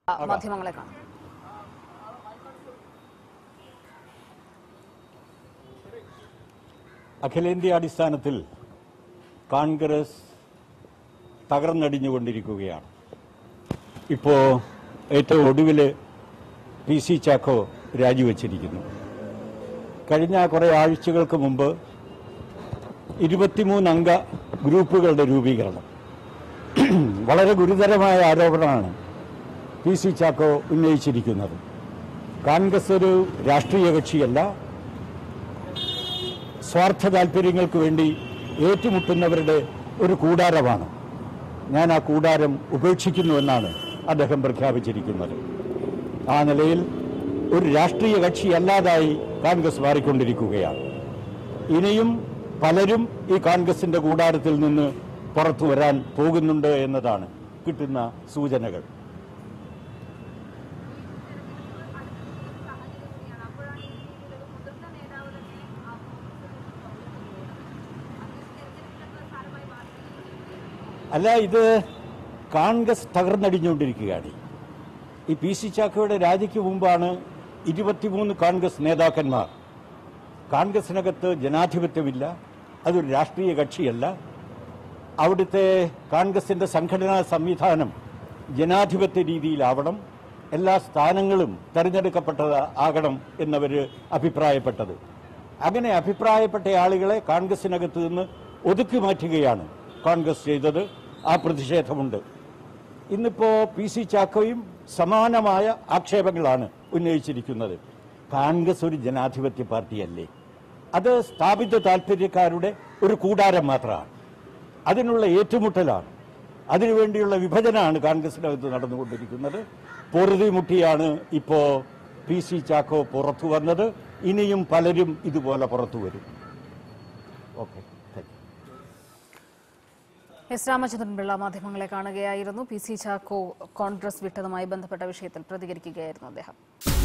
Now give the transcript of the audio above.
മാധ്യമങ്ങളെ കാണാം അഖിലേന്ത്യാ അടിസ്ഥാനത്തിൽ കോൺഗ്രസ് തകർന്നടിഞ്ഞുകൊണ്ടിരിക്കുകയാണ് ഇപ്പോൾ ഏറ്റവും ഒടുവിൽ പി സി ചാക്കോ രാജിവെച്ചിരിക്കുന്നു കഴിഞ്ഞ കുറേ ആഴ്ചകൾക്ക് മുമ്പ് ഇരുപത്തിമൂന്നംഗ ഗ്രൂപ്പുകളുടെ രൂപീകരണം വളരെ ഗുരുതരമായ ആരോപണമാണ് പി സി ചാക്കോ ഉന്നയിച്ചിരിക്കുന്നത് കോൺഗ്രസ് ഒരു രാഷ്ട്രീയ കക്ഷിയല്ല സ്വാർത്ഥ താല്പര്യങ്ങൾക്ക് വേണ്ടി ഏറ്റുമുട്ടുന്നവരുടെ ഒരു കൂടാരമാണ് ഞാൻ ആ കൂടാരം ഉപേക്ഷിക്കുന്നുവെന്നാണ് അദ്ദേഹം പ്രഖ്യാപിച്ചിരിക്കുന്നത് ആ നിലയിൽ ഒരു രാഷ്ട്രീയ കക്ഷി അല്ലാതായി കോൺഗ്രസ് മാറിക്കൊണ്ടിരിക്കുകയാണ് ഇനിയും പലരും ഈ കോൺഗ്രസിന്റെ കൂടാരത്തിൽ നിന്ന് പുറത്തു വരാൻ പോകുന്നുണ്ട് എന്നതാണ് കിട്ടുന്ന സൂചനകൾ അല്ല ഇത് കോൺഗ്രസ് തകർന്നടിഞ്ഞുകൊണ്ടിരിക്കുകയാണ് ഈ പി സി ചാക്കോയുടെ രാജിക്ക് മുമ്പാണ് ഇരുപത്തിമൂന്ന് കോൺഗ്രസ് നേതാക്കന്മാർ കോൺഗ്രസിനകത്ത് ജനാധിപത്യമില്ല അതൊരു രാഷ്ട്രീയ കക്ഷിയല്ല അവിടുത്തെ കോൺഗ്രസിന്റെ സംഘടനാ സംവിധാനം ജനാധിപത്യ രീതിയിലാവണം എല്ലാ സ്ഥാനങ്ങളും തെരഞ്ഞെടുക്കപ്പെട്ടത് ആകണം എന്നവർ അഭിപ്രായപ്പെട്ടത് അങ്ങനെ അഭിപ്രായപ്പെട്ട ആളുകളെ കോൺഗ്രസിനകത്ത് നിന്ന് ഒതുക്കി മാറ്റുകയാണ് കോൺഗ്രസ് ചെയ്തത് ആ പ്രതിഷേധമുണ്ട് ഇന്നിപ്പോ പി സി ചാക്കോയും സമാനമായ ആക്ഷേപങ്ങളാണ് ഉന്നയിച്ചിരിക്കുന്നത് കോൺഗ്രസ് ഒരു ജനാധിപത്യ പാർട്ടിയല്ലേ അത് സ്ഥാപിത താല്പര്യക്കാരുടെ ഒരു കൂടാരം മാത്രമാണ് അതിനുള്ള ഏറ്റുമുട്ടലാണ് അതിനുവേണ്ടിയുള്ള വിഭജനമാണ് കോൺഗ്രസിനകത്ത് നടന്നുകൊണ്ടിരിക്കുന്നത് പൊറുതിമുട്ടിയാണ് ഇപ്പോ പി സി ചാക്കോ പുറത്തു വന്നത് ഇനിയും പലരും ഇതുപോലെ പുറത്തു വരും okay thank you S Ramachandran Pillai മാധ്യമങ്ങളെ കാണുകയായിരുന്നു പി സി ചാക്കോ കോൺഗ്രസ് വിട്ടതുമായി ബന്ധപ്പെട്ട വിഷയത്തിൽ പ്രതികരിക്കുകയായിരുന്നു അദ്ദേഹം